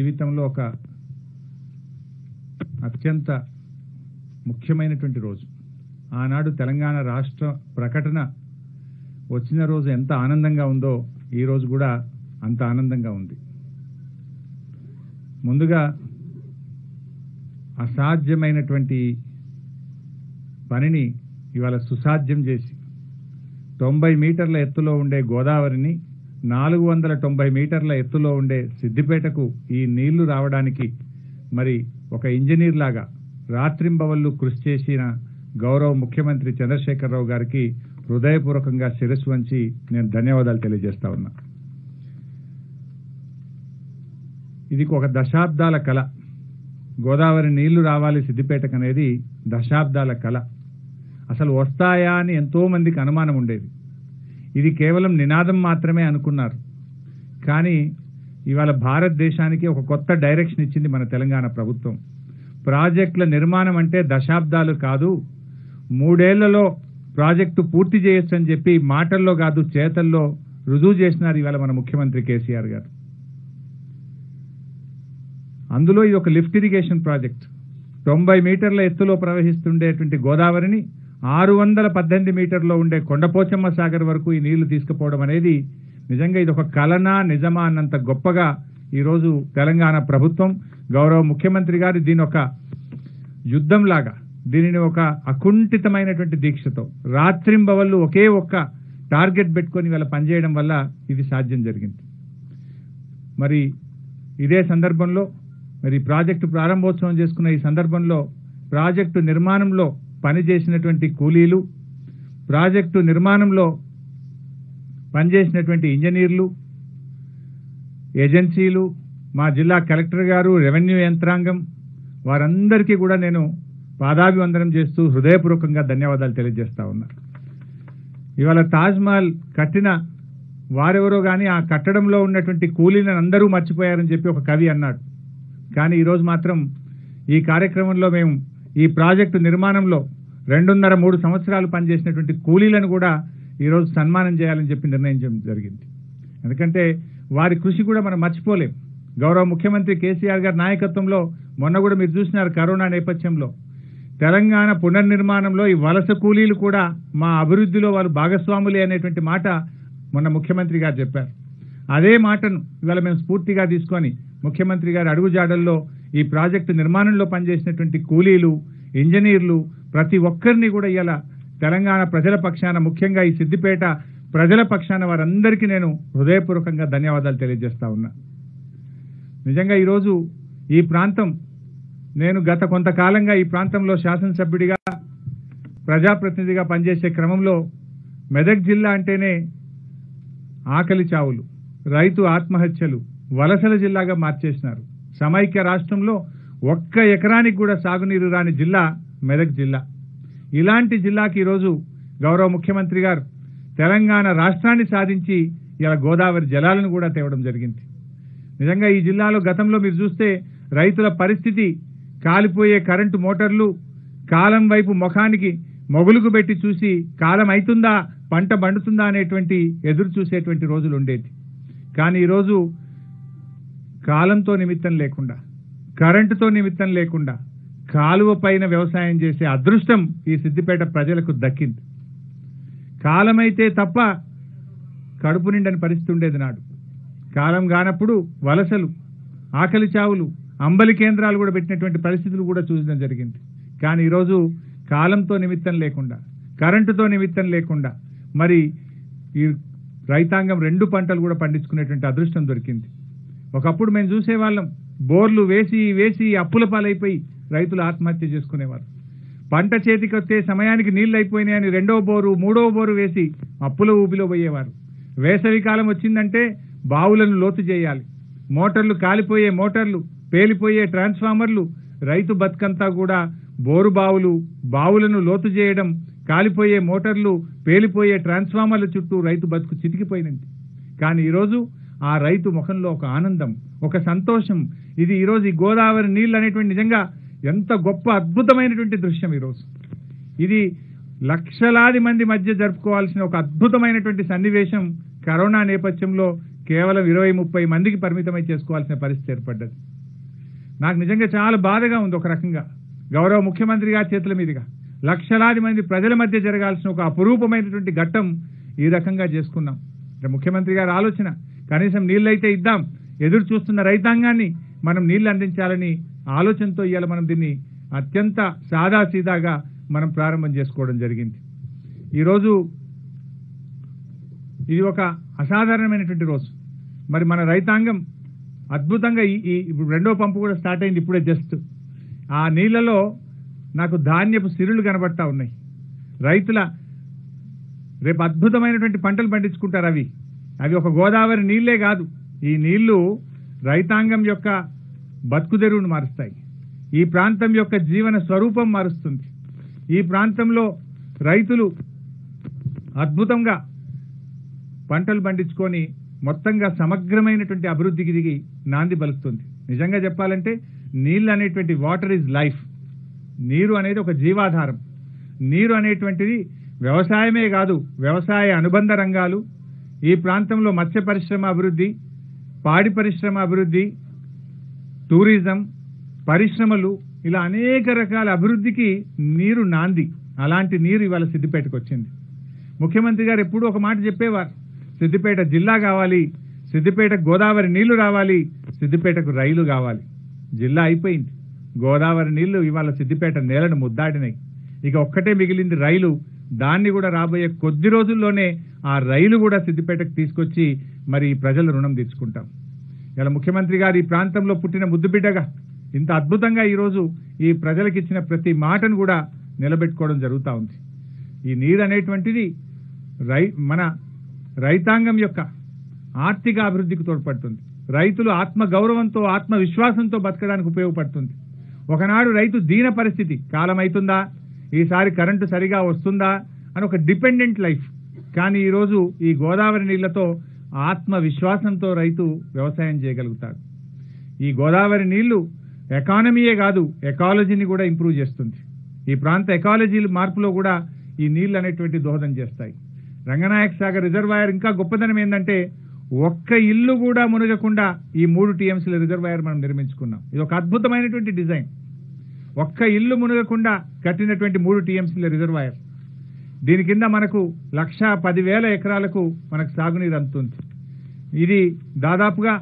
జీవితంలో ఒక అత్యంత ముఖ్యమైనటువంటి రోజు ఆనాడు తెలంగాణ రాష్ట్ర ప్రకటన వచ్చిన రోజు ఎంత ఆనందంగా ఉందో ఈ రోజు కూడా అంత ఆనందంగా ఉంది ముందుగా అసాధ్యమైనటువంటి పనిని ఇవాళ సుసాధ్యం చేసి తొంభై మీటర్ల ఎత్తులో ఉండే గోదావరిని నాలుగు వందల తొంభై మీటర్ల ఎత్తులో ఉండే సిద్దిపేటకు ఈ నీళ్లు రావడానికి మరి ఒక ఇంజనీర్ లాగా రాత్రింబవళ్ళు కృషి చేసిన గౌరవ ముఖ్యమంత్రి చంద్రశేఖరరావు గారికి హృదయపూర్వకంగా శిరస్సు వంచి నేను ధన్యవాదాలు తెలియజేస్తా ఉన్నా ఇది ఒక దశాబ్దాల కళ గోదావరి నీళ్లు రావాలి సిద్దిపేటకు అనేది దశాబ్దాల కళ అసలు వస్తాయా అని ఎంతో మందికి అనుమానం ఉండేది ఇది కేవలం నినాదం మాత్రమే అనుకున్నారు కానీ ఇవాళ భారతదేశానికి ఒక కొత్త డైరెక్షన్ ఇచ్చింది మన తెలంగాణ ప్రభుత్వం ప్రాజెక్టుల నిర్మాణం అంటే దశాబ్దాలు కాదు మూడేళ్లలో ప్రాజెక్టు పూర్తి చేయొచ్చు అని చెప్పి మాటల్లో కాదు చేతల్లో రుజువు చేసినారు ఇవాళ మన ముఖ్యమంత్రి కేసీఆర్ గారు అందులో ఇది ఒక లిఫ్ట్ ఇరిగేషన్ ప్రాజెక్ట్ తొంభై మీటర్ల ఎత్తులో ప్రవహిస్తుండేటువంటి గోదావరిని ఆరు వందల పద్దెనిమిది మీటర్లో ఉండే కొండపోచమ్మ సాగర్ వరకు ఈ నీళ్లు తీసుకుపోవడం అనేది నిజంగా ఇది ఒక కలనా నిజమా అన్నంత గొప్పగా ఈరోజు తెలంగాణ ప్రభుత్వం గౌరవ ముఖ్యమంత్రి గారు దీని ఒక యుద్ధంలాగా దీనిని ఒక అకుంఠితమైనటువంటి దీక్షతో రాత్రింబవళ్ళు ఒకే ఒక్క టార్గెట్ పెట్టుకొని వీళ్ళ పనిచేయడం వల్ల ఇది సాధ్యం జరిగింది మరి ఇదే సందర్భంలో మరి ప్రాజెక్టు ప్రారంభోత్సవం చేసుకున్న ఈ సందర్భంలో ప్రాజెక్టు నిర్మాణంలో పనిచేసినటువంటి కూలీలు ప్రాజెక్టు నిర్మాణంలో పనిచేసినటువంటి ఇంజనీర్లు ఏజెన్సీలు మా జిల్లా కలెక్టర్ గారు రెవెన్యూ యంత్రాంగం వారందరికీ కూడా నేను పాదాభివందనం చేస్తూ హృదయపూర్వకంగా ధన్యవాదాలు తెలియజేస్తా ఉన్నా ఇవాళ తాజ్మహల్ కట్టిన వారెవరో కానీ ఆ కట్టడంలో ఉన్నటువంటి కూలీలను అందరూ మర్చిపోయారని చెప్పి ఒక కవి అన్నాడు కానీ ఈరోజు మాత్రం ఈ కార్యక్రమంలో మేము ఈ ప్రాజెక్టు నిర్మాణంలో రెండున్నర మూడు సంవత్సరాలు పనిచేసినటువంటి కూలీలను కూడా ఈరోజు సన్మానం చేయాలని చెప్పి నిర్ణయించడం జరిగింది ఎందుకంటే వారి కృషి కూడా మనం మర్చిపోలేం గౌరవ ముఖ్యమంత్రి కేసీఆర్ గారి నాయకత్వంలో మొన్న కూడా మీరు చూసినారు కరోనా నేపథ్యంలో తెలంగాణ పునర్నిర్మాణంలో ఈ వలస కూలీలు కూడా మా అభివృద్ధిలో వాళ్ళు భాగస్వాములే అనేటువంటి మాట మొన్న ముఖ్యమంత్రి గారు చెప్పారు అదే మాటను ఇవాళ మేము స్ఫూర్తిగా తీసుకొని ముఖ్యమంత్రి గారి అడుగుజాడల్లో ఈ ప్రాజెక్టు నిర్మాణంలో పనిచేసినటువంటి కూలీలు ఇంజనీర్లు ప్రతి ఒక్కరిని కూడా ఇవాళ తెలంగాణ ప్రజల పక్షాన ముఖ్యంగా ఈ సిద్దిపేట ప్రజల పక్షాన వారందరికీ నేను హృదయపూర్వకంగా ధన్యవాదాలు తెలియజేస్తా ఉన్నా నిజంగా ఈరోజు ఈ ప్రాంతం నేను గత కొంతకాలంగా ఈ ప్రాంతంలో శాసనసభ్యుడిగా ప్రజాప్రతినిధిగా పనిచేసే క్రమంలో మెదక్ జిల్లా అంటేనే ఆకలి చావులు రైతు ఆత్మహత్యలు వలసల జిల్లాగా మార్చేసినారు సమైక్య రాష్ట్రంలో ఒక్క ఎకరానికి కూడా సాగునీరు రాని జిల్లా మెదక్ జిల్లా ఇలాంటి జిల్లాకి ఈరోజు గౌరవ ముఖ్యమంత్రి గారు తెలంగాణ రాష్ట్రాన్ని సాధించి ఇలా గోదావరి జలాలను కూడా తేవడం జరిగింది నిజంగా ఈ జిల్లాలో గతంలో మీరు చూస్తే రైతుల పరిస్థితి కాలిపోయే కరెంటు మోటార్లు కాలం వైపు ముఖానికి మొగులుకు పెట్టి చూసి కాలం అవుతుందా పంట పండుతుందా అనేటువంటి ఎదురు చూసేటువంటి రోజులు ఉండేది కానీ ఈరోజు కాలంతో నిమిత్తం లేకుండా కరెంటుతో నిమిత్తం లేకుండా కాలువ పైన వ్యవసాయం చేసే అదృష్టం ఈ సిద్దిపేట ప్రజలకు దక్కింది కాలమైతే తప్ప కడుపు నిండని పరిస్థితి ఉండేది నాడు కాలం కానప్పుడు వలసలు ఆకలి చావులు అంబలి కేంద్రాలు కూడా పెట్టినటువంటి పరిస్థితులు కూడా చూసడం జరిగింది కానీ ఈరోజు కాలంతో నిమిత్తం లేకుండా కరెంటుతో నిమిత్తం లేకుండా మరి ఈ రైతాంగం రెండు పంటలు కూడా పండించుకునేటువంటి అదృష్టం దొరికింది ఒకప్పుడు మేము చూసేవాళ్ళం బోర్లు వేసి వేసి అప్పుల పాలైపోయి రైతులు ఆత్మహత్య చేసుకునేవారు పంట చేతికి వస్తే సమయానికి నీళ్లు అయిపోయినాయని రెండో బోరు మూడో బోరు వేసి అప్పుల ఊపిలో పోయేవారు వేసవి కాలం వచ్చిందంటే బావులను లోతు చేయాలి మోటార్లు కాలిపోయే మోటార్లు పేలిపోయే ట్రాన్స్ఫార్మర్లు రైతు బతుకంతా కూడా బోరు బావులు బావులను లోతు చేయడం కాలిపోయే మోటార్లు పేలిపోయే ట్రాన్స్ఫార్మర్ల చుట్టూ రైతు బతుకు చితికిపోయినది కానీ ఈరోజు ఆ రైతు ముఖంలో ఒక ఆనందం ఒక సంతోషం ఇది ఈరోజు ఈ గోదావరి నీళ్ళు అనేటువంటి నిజంగా ఎంత గొప్ప అద్భుతమైనటువంటి దృశ్యం ఈరోజు ఇది లక్షలాది మంది మధ్య జరుపుకోవాల్సిన ఒక అద్భుతమైనటువంటి సన్నివేశం కరోనా నేపథ్యంలో కేవలం ఇరవై ముప్పై మందికి పరిమితమై చేసుకోవాల్సిన పరిస్థితి ఏర్పడ్డది నాకు నిజంగా చాలా బాధగా ఉంది ఒక రకంగా గౌరవ ముఖ్యమంత్రి గారి చేతుల మీదుగా లక్షలాది మంది ప్రజల మధ్య జరగాల్సిన ఒక అపురూపమైనటువంటి ఘట్టం ఈ రకంగా చేసుకున్నాం అంటే ముఖ్యమంత్రి గారి ఆలోచన కనీసం నీళ్ళైతే ఇద్దాం ఎదురు చూస్తున్న రైతాంగాన్ని మనం నీళ్లు అందించాలని ఆలోచనతో ఇవాళ మనం దీన్ని అత్యంత సాదాసీదాగా మనం ప్రారంభం చేసుకోవడం జరిగింది ఈరోజు ఇది ఒక అసాధారణమైనటువంటి రోజు మరి మన రైతాంగం అద్భుతంగా ఈ ఈ ఇప్పుడు రెండో పంపు కూడా స్టార్ట్ అయింది ఇప్పుడే జస్ట్ ఆ నీళ్లలో నాకు ధాన్యపు సిరులు కనబడతా ఉన్నాయి రైతుల రేపు అద్భుతమైనటువంటి పంటలు పండించుకుంటారు అవి అవి ఒక గోదావరి నీళ్లే కాదు ఈ నీళ్లు రైతాంగం యొక్క బతుకుదెరువును మారుస్తాయి ఈ ప్రాంతం యొక్క జీవన స్వరూపం మారుస్తుంది ఈ ప్రాంతంలో రైతులు అద్భుతంగా పంటలు పండించుకొని మొత్తంగా సమగ్రమైనటువంటి అభివృద్ధికి దిగి నాంది పలుకుతుంది నిజంగా చెప్పాలంటే నీళ్ళు అనేటువంటి వాటర్ ఈజ్ లైఫ్ నీరు అనేది ఒక జీవాధారం నీరు అనేటువంటిది వ్యవసాయమే కాదు వ్యవసాయ అనుబంధ రంగాలు ఈ ప్రాంతంలో మత్స్య పరిశ్రమ అభివృద్ధి పాడి పరిశ్రమ అభివృద్ధి టూరిజం పరిశ్రమలు ఇలా అనేక రకాల అభివృద్ధికి నీరు నాంది అలాంటి నీరు ఇవాళ సిద్దిపేటకు వచ్చింది ముఖ్యమంత్రి గారు ఎప్పుడూ ఒక మాట చెప్పేవారు సిద్దిపేట జిల్లా కావాలి సిద్దిపేట గోదావరి నీళ్లు రావాలి సిద్దిపేటకు రైలు కావాలి జిల్లా అయిపోయింది గోదావరి నీళ్లు ఇవాళ సిద్దిపేట నేలను ముద్దాడినాయి ఇక ఒక్కటే మిగిలింది రైలు దాన్ని కూడా రాబోయే కొద్ది రోజుల్లోనే ఆ రైలు కూడా సిద్దిపేటకు తీసుకొచ్చి మరి ఈ ప్రజల రుణం తీర్చుకుంటాం ఇలా ముఖ్యమంత్రి గారు ఈ ప్రాంతంలో పుట్టిన ముద్దుబిడ్డగా ఇంత అద్భుతంగా ఈరోజు ఈ ప్రజలకు ఇచ్చిన ప్రతి మాటను కూడా నిలబెట్టుకోవడం జరుగుతూ ఉంది ఈ నీరు అనేటువంటిది రై మన రైతాంగం యొక్క ఆర్థిక అభివృద్ధికి తోడ్పడుతుంది రైతులు ఆత్మ గౌరవంతో ఆత్మ విశ్వాసంతో బతకడానికి ఉపయోగపడుతుంది ఒకనాడు రైతు దీన పరిస్థితి కాలం అవుతుందా ఈసారి కరెంటు సరిగా వస్తుందా అని ఒక డిపెండెంట్ లైఫ్ కానీ ఈరోజు ఈ గోదావరి నీళ్లతో ఆత్మ విశ్వాసంతో రైతు వ్యవసాయం చేయగలుగుతాడు ఈ గోదావరి నీళ్లు ఎకానమీయే కాదు ఎకాలజీని కూడా ఇంప్రూవ్ చేస్తుంది ఈ ప్రాంత ఎకాలజీ మార్పులో కూడా ఈ నీళ్లు అనేటువంటి దోహదం చేస్తాయి రంగనాయక సాగర్ రిజర్వాయర్ ఇంకా గొప్పదనం ఏంటంటే ఒక్క ఇల్లు కూడా మునగకుండా ఈ మూడు టీఎంసీల రిజర్వాయర్ మనం నిర్మించుకున్నాం ఇది ఒక అద్భుతమైనటువంటి డిజైన్ ఒక్క ఇల్లు మునగకుండా కట్టినటువంటి మూడు టీఎంసీల రిజర్వాయర్ దీని కింద మనకు లక్ష పదివేల ఎకరాలకు మనకు సాగునీరు అందుతుంది ఇది దాదాపుగా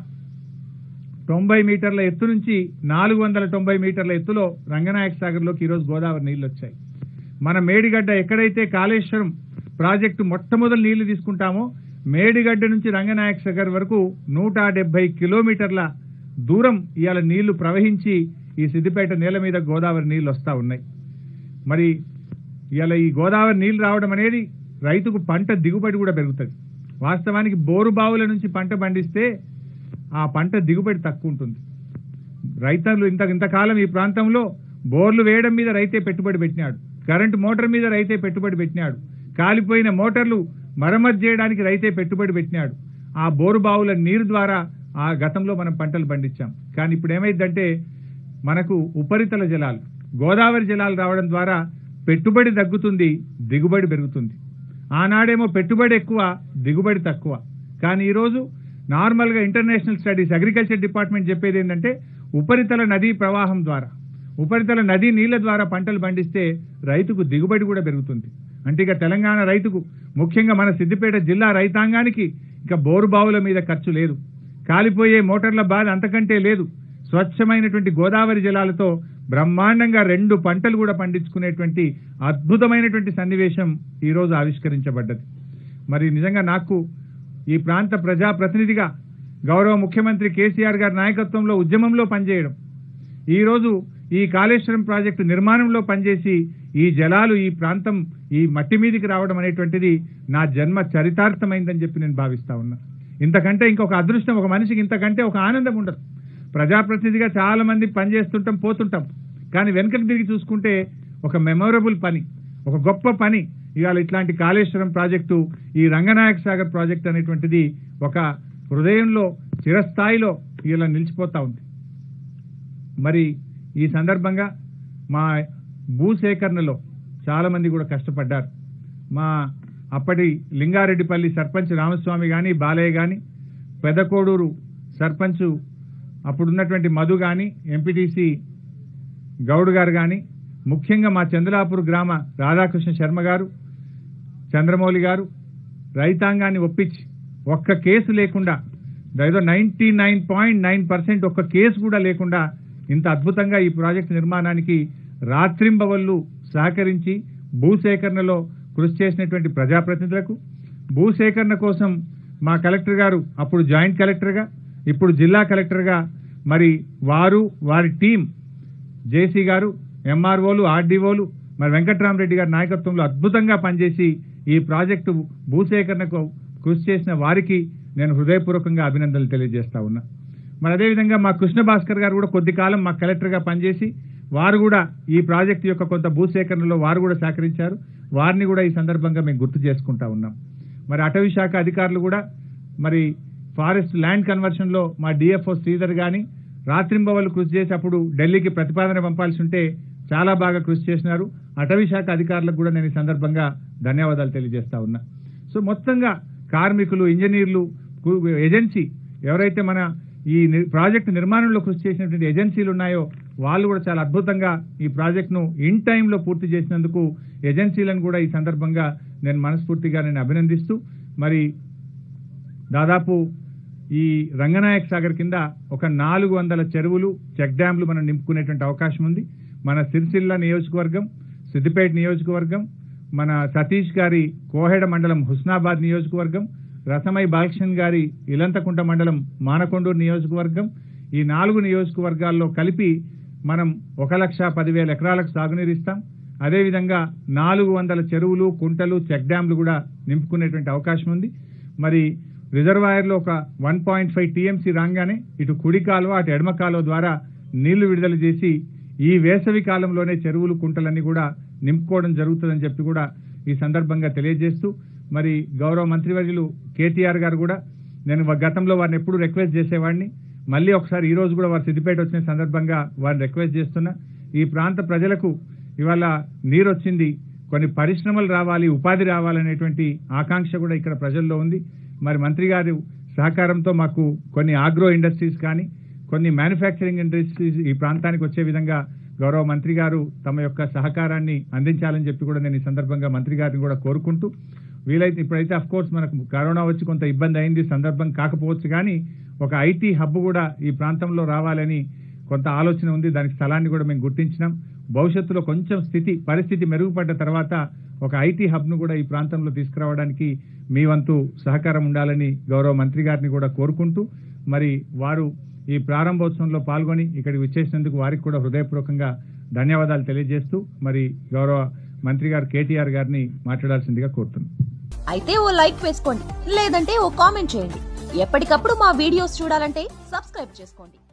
తొంభై మీటర్ల ఎత్తు నుంచి నాలుగు వందల తొంభై మీటర్ల ఎత్తులో రంగనాయక సాగర్లోకి ఈరోజు గోదావరి నీళ్లు వచ్చాయి మన మేడిగడ్డ ఎక్కడైతే కాళేశ్వరం ప్రాజెక్టు మొట్టమొదటి నీళ్లు తీసుకుంటామో మేడిగడ్డ నుంచి రంగనాయక సాగర్ వరకు నూట డెబ్బై కిలోమీటర్ల దూరం ఇవాళ నీళ్లు ప్రవహించి ఈ సిద్దిపేట నేల మీద గోదావరి నీళ్లు వస్తా ఉన్నాయి మరి ఇవాళ ఈ గోదావరి నీళ్లు రావడం అనేది రైతుకు పంట దిగుబడి కూడా పెరుగుతుంది వాస్తవానికి బోరు బావుల నుంచి పంట పండిస్తే ఆ పంట దిగుబడి తక్కువ ఉంటుంది రైతులు ఇంత ఇంతకాలం ఈ ప్రాంతంలో బోర్లు వేయడం మీద రైతే పెట్టుబడి పెట్టినాడు కరెంటు మోటార్ మీద రైతే పెట్టుబడి పెట్టినాడు కాలిపోయిన మోటార్లు మరమ్మతు చేయడానికి రైతే పెట్టుబడి పెట్టినాడు ఆ బోరు బావుల నీరు ద్వారా ఆ గతంలో మనం పంటలు పండించాం కానీ ఇప్పుడు ఏమైందంటే మనకు ఉపరితల జలాలు గోదావరి జలాలు రావడం ద్వారా పెట్టుబడి తగ్గుతుంది దిగుబడి పెరుగుతుంది ఆనాడేమో పెట్టుబడి ఎక్కువ దిగుబడి తక్కువ కానీ ఈరోజు నార్మల్గా ఇంటర్నేషనల్ స్టడీస్ అగ్రికల్చర్ డిపార్ట్మెంట్ చెప్పేది ఏంటంటే ఉపరితల నదీ ప్రవాహం ద్వారా ఉపరితల నదీ నీళ్ల ద్వారా పంటలు పండిస్తే రైతుకు దిగుబడి కూడా పెరుగుతుంది అంటే ఇక తెలంగాణ రైతుకు ముఖ్యంగా మన సిద్దిపేట జిల్లా రైతాంగానికి ఇక బోరు బావుల మీద ఖర్చు లేదు కాలిపోయే మోటార్ల బాధ అంతకంటే లేదు స్వచ్ఛమైనటువంటి గోదావరి జలాలతో బ్రహ్మాండంగా రెండు పంటలు కూడా పండించుకునేటువంటి అద్భుతమైనటువంటి సన్నివేశం ఈరోజు ఆవిష్కరించబడ్డది మరి నిజంగా నాకు ఈ ప్రాంత ప్రజాప్రతినిధిగా గౌరవ ముఖ్యమంత్రి కేసీఆర్ గారి నాయకత్వంలో ఉద్యమంలో పనిచేయడం ఈరోజు ఈ కాళేశ్వరం ప్రాజెక్టు నిర్మాణంలో పనిచేసి ఈ జలాలు ఈ ప్రాంతం ఈ మట్టి మీదికి రావడం అనేటువంటిది నా జన్మ చరితార్థమైందని చెప్పి నేను భావిస్తా ఉన్నా ఇంతకంటే ఇంకొక అదృష్టం ఒక మనిషికి ఇంతకంటే ఒక ఆనందం ఉండదు ప్రజాప్రతినిధిగా చాలా మంది పనిచేస్తుంటాం పోతుంటాం కానీ వెనకకు తిరిగి చూసుకుంటే ఒక మెమొరబుల్ పని ఒక గొప్ప పని ఇవాళ ఇట్లాంటి కాళేశ్వరం ప్రాజెక్టు ఈ రంగనాయక సాగర్ ప్రాజెక్ట్ అనేటువంటిది ఒక హృదయంలో చిరస్థాయిలో ఇలా నిలిచిపోతా ఉంది మరి ఈ సందర్భంగా మా భూసేకరణలో చాలా మంది కూడా కష్టపడ్డారు మా అప్పటి లింగారెడ్డిపల్లి సర్పంచ్ రామస్వామి కానీ బాలయ్య కానీ పెదకోడూరు సర్పంచ్ అప్పుడున్నటువంటి మధు కానీ ఎంపీటీసీ గౌడ్ గారు కానీ ముఖ్యంగా మా చంద్రలాపూర్ గ్రామ రాధాకృష్ణ శర్మ గారు చంద్రమౌళి గారు రైతాంగాన్ని ఒప్పించి ఒక్క కేసు లేకుండా ఏదో ninety nine point nine percent ఒక్క కేసు కూడా లేకుండా ఇంత అద్భుతంగా ఈ ప్రాజెక్టు నిర్మాణానికి రాత్రింబవళ్ళు సహకరించి భూసేకరణలో కృషి చేసినటువంటి ప్రజాప్రతినిధులకు భూసేకరణ కోసం మా కలెక్టర్ గారు అప్పుడు జాయింట్ కలెక్టర్గా ఇప్పుడు జిల్లా కలెక్టర్గా మరి వారు వారి టీం జేసీ గారు ఎంఆర్ఓలు ఆర్డీఓలు మరి వెంకట్రామరెడ్డి గారి నాయకత్వంలో అద్భుతంగా పనిచేసి ఈ ప్రాజెక్టు భూసేకరణకు కృషి చేసిన వారికి నేను హృదయపూర్వకంగా అభినందనలు తెలియజేస్తా ఉన్నా మరి అదేవిధంగా మా కృష్ణ భాస్కర్ గారు కూడా కొద్ది కాలం మా కలెక్టర్గా పనిచేసి వారు కూడా ఈ ప్రాజెక్టు యొక్క కొంత భూసేకరణలో వారు కూడా సహకరించారు వారిని కూడా ఈ సందర్భంగా మేము గుర్తు చేసుకుంటా ఉన్నాం మరి అటవీ శాఖ అధికారులు కూడా మరి ఫారెస్ట్ ల్యాండ్ కన్వర్షన్లో మా డిఎఫ్ఓ శ్రీధర్ గాని రాత్రింబవళ్ళు కృషి చేసి అప్పుడు ఢిల్లీకి ప్రతిపాదన పంపాల్సి ఉంటే చాలా బాగా కృషి చేసినారు అటవీ శాఖ అధికారులకు కూడా నేను ఈ సందర్భంగా ధన్యవాదాలు తెలియజేస్తా ఉన్నా సో మొత్తంగా కార్మికులు ఇంజనీర్లు కు- ఏజెన్సీ ఎవరైతే మన ఈ ని- ప్రాజెక్టు నిర్మాణంలో కృషి చేసినటువంటి ఏజెన్సీలు ఉన్నాయో వాళ్ళు కూడా చాలా అద్భుతంగా ఈ ప్రాజెక్టును ఇన్ టైంలో పూర్తి చేసినందుకు ఏజెన్సీలను కూడా ఈ సందర్భంగా నేను మనస్ఫూర్తిగా నేను అభినందిస్తూ మరి దాదాపు ఈ రంగనాయక్ సాగర్ కింద ఒక నాలుగు వందల చెరువులు చెక్ డ్యాంలు మనం నింపుకునేటువంటి అవకాశం ఉంది మన సిరిసిల్ల నియోజకవర్గం సిద్దిపేట నియోజకవర్గం మన సతీష్ గారి కోహెడ మండలం హుస్నాబాద్ నియోజకవర్గం రసమై బాలకృష్ణ గారి ఇలంతకుంట మండలం మానకొండూరు నియోజకవర్గం ఈ నాలుగు నియోజకవర్గాల్లో కలిపి మనం ఒక లక్ష పదివేల ఎకరాలకు సాగునీరు ఇస్తాం అదేవిధంగా నాలుగు వందల చెరువులు కుంటలు చెక్ డ్యాంలు కూడా నింపుకునేటువంటి అవకాశం ఉంది మరి రిజర్వాయర్లో ఒక వన్ పాయింట్ ఫైవ్ టీఎంసీ రాగానే ఇటు కుడి కాలువ అటు ఎడమ కాలువ ద్వారా నీళ్లు విడుదల చేసి ఈ వేసవి కాలంలోనే చెరువులు కుంటలన్నీ కూడా నింపుకోవడం జరుగుతుందని చెప్పి కూడా ఈ సందర్భంగా తెలియజేస్తూ మరి గౌరవ మంత్రివర్యులు కేటీఆర్ గారు కూడా నేను వ- గతంలో వారిని ఎప్పుడు రిక్వెస్ట్ చేసేవాడిని మళ్ళీ ఒకసారి ఈ రోజు కూడా వారు సిద్దిపేట వచ్చిన సందర్భంగా వారిని రిక్వెస్ట్ చేస్తున్నా ఈ ప్రాంత ప్రజలకు ఇవాళ నీరు వచ్చింది కొన్ని పరిశ్రమలు రావాలి ఉపాధి రావాలనేటువంటి ఆకాంక్ష కూడా ఇక్కడ ప్రజల్లో ఉంది మరి మంత్రి గారు సహకారంతో మాకు కొన్ని ఆగ్రో ఇండస్ట్రీస్ కానీ కొన్ని మ్యానుఫ్యాక్చరింగ్ ఇండస్ట్రీస్ ఈ ప్రాంతానికి వచ్చే విధంగా గౌరవ మంత్రి గారు తమ యొక్క సహకారాన్ని అందించాలని చెప్పి కూడా నేను ఈ సందర్భంగా మంత్రి గారిని కూడా కోరుకుంటూ వీలైతే ఇప్పుడైతే అఫ్ కోర్స్ మనకు కరోనా వచ్చి కొంత ఇబ్బంది అయింది సందర్భం కాకపోవచ్చు కానీ ఒక ఐటీ హబ్ కూడా ఈ ప్రాంతంలో రావాలని కొంత ఆలోచన ఉంది దానికి స్థలాన్ని కూడా మేము గుర్తించినాం భవిష్యత్తులో కొంచెం స్థితి పరిస్థితి మెరుగుపడ్డ తర్వాత ఒక ఐటీ హబ్ను కూడా ఈ ప్రాంతంలో తీసుకురావడానికి మీ వంతు సహకారం ఉండాలని గౌరవ మంత్రి గారిని కూడా కోరుకుంటూ మరి వారు ఈ ప్రారంభోత్సవంలో పాల్గొని ఇక్కడికి వచ్చేసినందుకు వారికి కూడా హృదయపూర్వకంగా ధన్యవాదాలు తెలియజేస్తూ మరి గౌరవ మంత్రి గారు కేటీఆర్ గారిని మాట్లాడాల్సిందిగా కోరుతున్నాను అయితే ఓ లైక్ వేసుకోండి లేదంటే ఓ కామెంట్ చేయండి ఎప్పటికప్పుడు మా వీడియోస్ చూడాలంటే సబ్స్క్రైబ్ చేసుకోండి